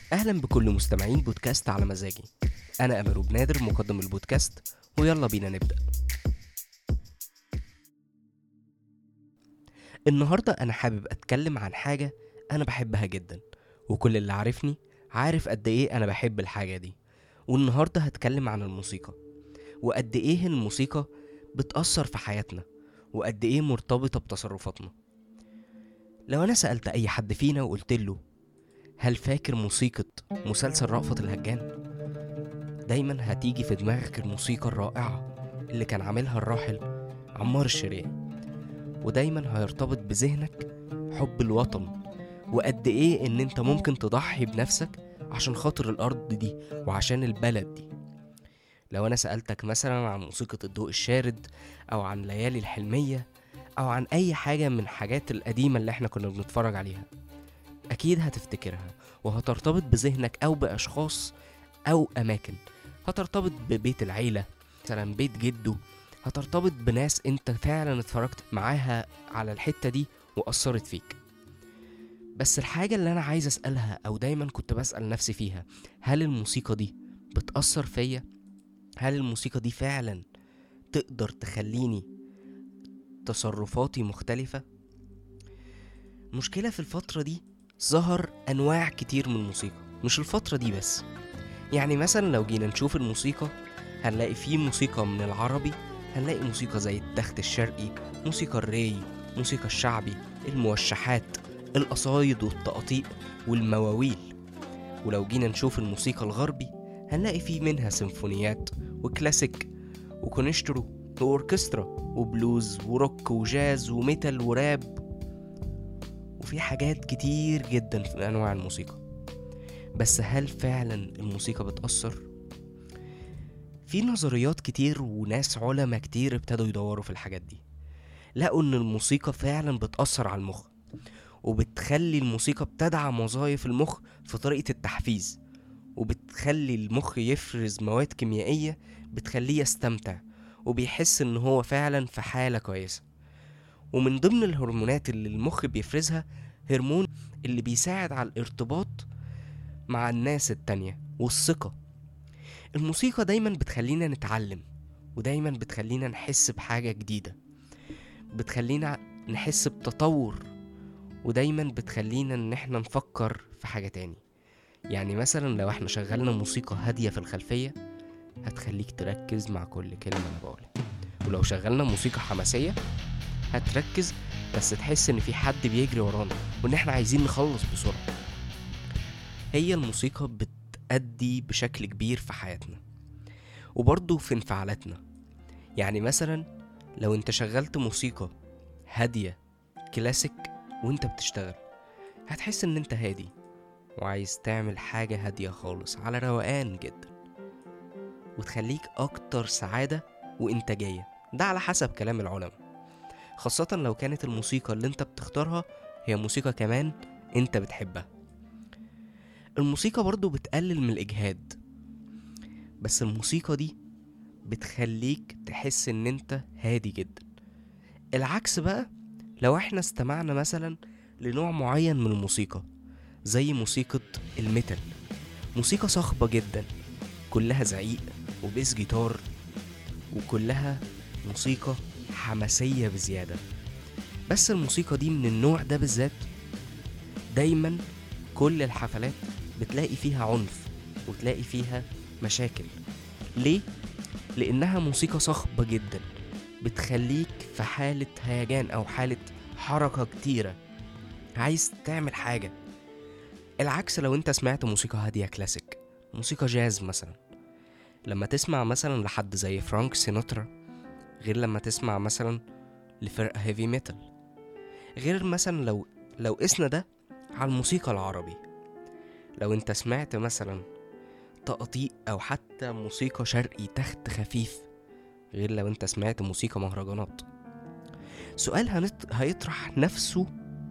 أهلا بكل مستمعين بودكاست على مزاجي أنا أمل بنادر مقدم البودكاست ويلا بينا نبدأ النهاردة أنا حابب أتكلم عن حاجة أنا بحبها جدا وكل اللي عارفني عارف قد إيه أنا بحب الحاجة دي والنهاردة هتكلم عن الموسيقى وقد إيه الموسيقى بتأثر في حياتنا وقد إيه مرتبطة بتصرفاتنا لو أنا سألت أي حد فينا وقلت له هل فاكر موسيقى مسلسل رأفت الهجان؟ دايما هتيجي في دماغك الموسيقى الرائعة اللي كان عاملها الراحل عمار الشريعي ودايما هيرتبط بذهنك حب الوطن وقد ايه ان انت ممكن تضحي بنفسك عشان خاطر الارض دي وعشان البلد دي لو انا سألتك مثلا عن موسيقى الضوء الشارد او عن ليالي الحلمية او عن اي حاجة من الحاجات القديمة اللي احنا كنا بنتفرج عليها اكيد هتفتكرها وهترتبط بذهنك او باشخاص او اماكن هترتبط ببيت العيلة مثلا بيت جده هترتبط بناس انت فعلا اتفرجت معاها على الحتة دي وأثرت فيك بس الحاجة اللي أنا عايز أسألها أو دايما كنت بسأل نفسي فيها هل الموسيقى دي بتأثر فيا؟ هل الموسيقى دي فعلا تقدر تخليني تصرفاتي مختلفة؟ المشكلة في الفترة دي ظهر أنواع كتير من الموسيقى مش الفترة دي بس يعني مثلا لو جينا نشوف الموسيقى هنلاقي فيه موسيقى من العربي هنلاقي موسيقى زي التخت الشرقي موسيقى الري موسيقى الشعبي الموشحات القصايد والتقاطيع والمواويل ولو جينا نشوف الموسيقى الغربي هنلاقي فيه منها سيمفونيات وكلاسيك وكونشترو وأوركسترا وبلوز وروك وجاز وميتال وراب وفي حاجات كتير جدا في أنواع الموسيقى بس هل فعلا الموسيقى بتأثر؟ في نظريات كتير وناس علماء كتير ابتدوا يدوروا في الحاجات دي لقوا ان الموسيقى فعلا بتأثر على المخ وبتخلي الموسيقى بتدعم وظائف المخ في طريقة التحفيز وبتخلي المخ يفرز مواد كيميائية بتخليه يستمتع وبيحس ان هو فعلا في حالة كويسة ومن ضمن الهرمونات اللي المخ بيفرزها هرمون اللي بيساعد على الارتباط مع الناس التانية والثقة الموسيقى دايما بتخلينا نتعلم ودايما بتخلينا نحس بحاجة جديدة بتخلينا نحس بتطور ودايما بتخلينا ان احنا نفكر في حاجة تاني يعني مثلا لو احنا شغلنا موسيقى هادية في الخلفية هتخليك تركز مع كل كلمة انا بقولها ولو شغلنا موسيقى حماسية هتركز بس تحس ان في حد بيجري ورانا وان احنا عايزين نخلص بسرعة هي الموسيقى بتأدي بشكل كبير في حياتنا وبرضه في انفعالاتنا يعني مثلا لو انت شغلت موسيقى هادية كلاسيك وانت بتشتغل هتحس ان انت هادي وعايز تعمل حاجة هادية خالص على روقان جدا وتخليك اكتر سعادة وانتاجية ده على حسب كلام العلماء خاصة لو كانت الموسيقى اللي انت بتختارها هي موسيقى كمان انت بتحبها الموسيقى برضو بتقلل من الإجهاد بس الموسيقى دي بتخليك تحس ان انت هادي جدا العكس بقى لو احنا استمعنا مثلا لنوع معين من الموسيقى زي موسيقى الميتال موسيقى صاخبة جدا كلها زعيق وبيس جيتار وكلها موسيقى حماسية بزيادة بس الموسيقى دي من النوع ده بالذات دايما كل الحفلات بتلاقي فيها عنف وتلاقي فيها مشاكل ليه؟ لأنها موسيقى صخبة جدا بتخليك في حالة هيجان أو حالة حركة كتيرة عايز تعمل حاجة العكس لو انت سمعت موسيقى هادية كلاسيك موسيقى جاز مثلا لما تسمع مثلا لحد زي فرانك سيناترا غير لما تسمع مثلا لفرقة هيفي ميتال غير مثلا لو لو قسنا ده على الموسيقى العربي لو انت سمعت مثلا تقطيع او حتى موسيقى شرقي تخت خفيف غير لو انت سمعت موسيقى مهرجانات سؤال هنط... هيطرح نفسه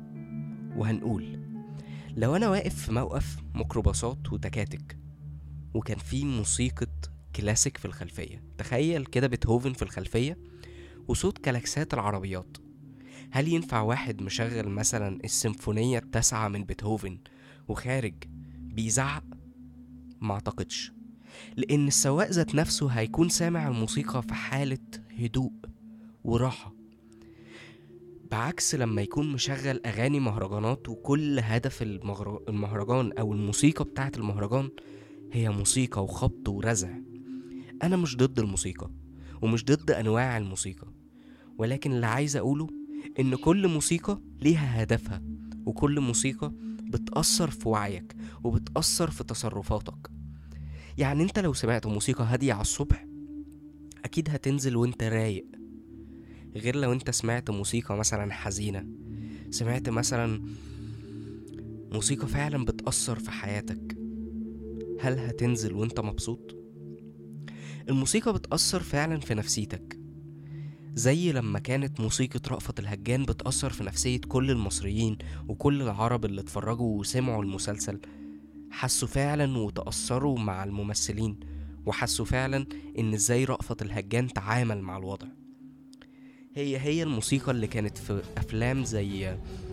وهنقول لو انا واقف في موقف ميكروباصات وتكاتك وكان في موسيقى كلاسيك في الخلفية تخيل كده بيتهوفن في الخلفية وصوت كلاكسات العربيات هل ينفع واحد مشغل مثلا السيمفونية التاسعة من بيتهوفن وخارج بيزعق ما اعتقدش لان السواق ذات نفسه هيكون سامع الموسيقى في حالة هدوء وراحة بعكس لما يكون مشغل اغاني مهرجانات وكل هدف المغر- المهرجان او الموسيقى بتاعت المهرجان هي موسيقى وخبط ورزع انا مش ضد الموسيقى ومش ضد انواع الموسيقى ولكن اللي عايز اقوله ان كل موسيقى ليها هدفها وكل موسيقى بتأثر في وعيك وبتأثر في تصرفاتك يعني انت لو سمعت موسيقى هادية على الصبح اكيد هتنزل وانت رايق غير لو انت سمعت موسيقى مثلا حزينة سمعت مثلا موسيقى فعلا بتأثر في حياتك هل هتنزل وانت مبسوط؟ الموسيقى بتأثر فعلا في نفسيتك زي لما كانت موسيقى رأفت الهجان بتأثر في نفسية كل المصريين وكل العرب اللي اتفرجوا وسمعوا المسلسل حسوا فعلا وتأثروا مع الممثلين وحسوا فعلا ان ازاي رأفت الهجان تعامل مع الوضع هي هي الموسيقى اللي كانت في افلام زي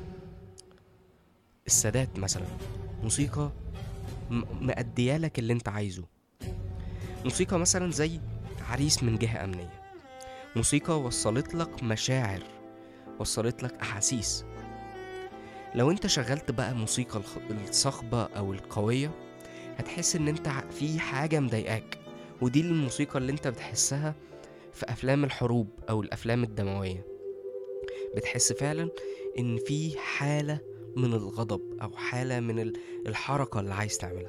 السادات مثلا موسيقى م- مأديالك اللي انت عايزه موسيقى مثلا زي عريس من جهة أمنية موسيقى وصلت لك مشاعر وصلت لك أحاسيس لو انت شغلت بقى موسيقى الخ- الصخبة أو القوية هتحس ان انت ع- في حاجة مضايقاك ودي الموسيقى اللي انت بتحسها في أفلام الحروب أو الأفلام الدموية بتحس فعلا ان في حالة من الغضب أو حالة من ال- الحركة اللي عايز تعملها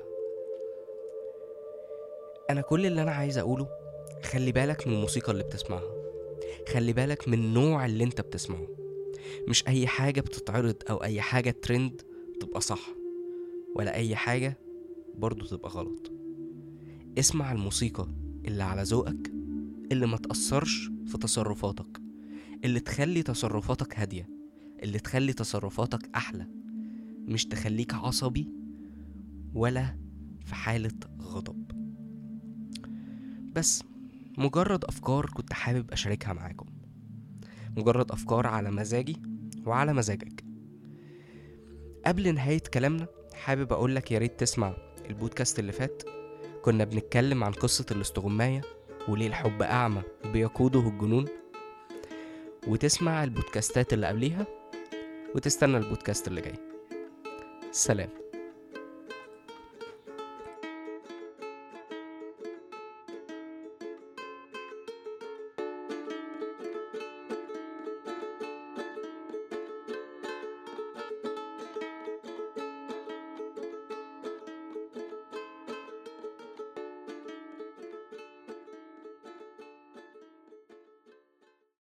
انا كل اللي انا عايز اقوله خلي بالك من الموسيقى اللي بتسمعها خلي بالك من النوع اللي انت بتسمعه مش اي حاجة بتتعرض او اي حاجة ترند تبقى صح ولا اي حاجة برضو تبقى غلط اسمع الموسيقى اللي على ذوقك اللي ما تأثرش في تصرفاتك اللي تخلي تصرفاتك هادية اللي تخلي تصرفاتك أحلى مش تخليك عصبي ولا في حالة غضب بس مجرد أفكار كنت حابب أشاركها معاكم مجرد أفكار على مزاجي وعلى مزاجك قبل نهاية كلامنا حابب أقولك يا ريت تسمع البودكاست اللي فات كنا بنتكلم عن قصة الاستغماية وليه الحب أعمى بيقوده الجنون وتسمع البودكاستات اللي قبليها وتستنى البودكاست اللي جاي سلام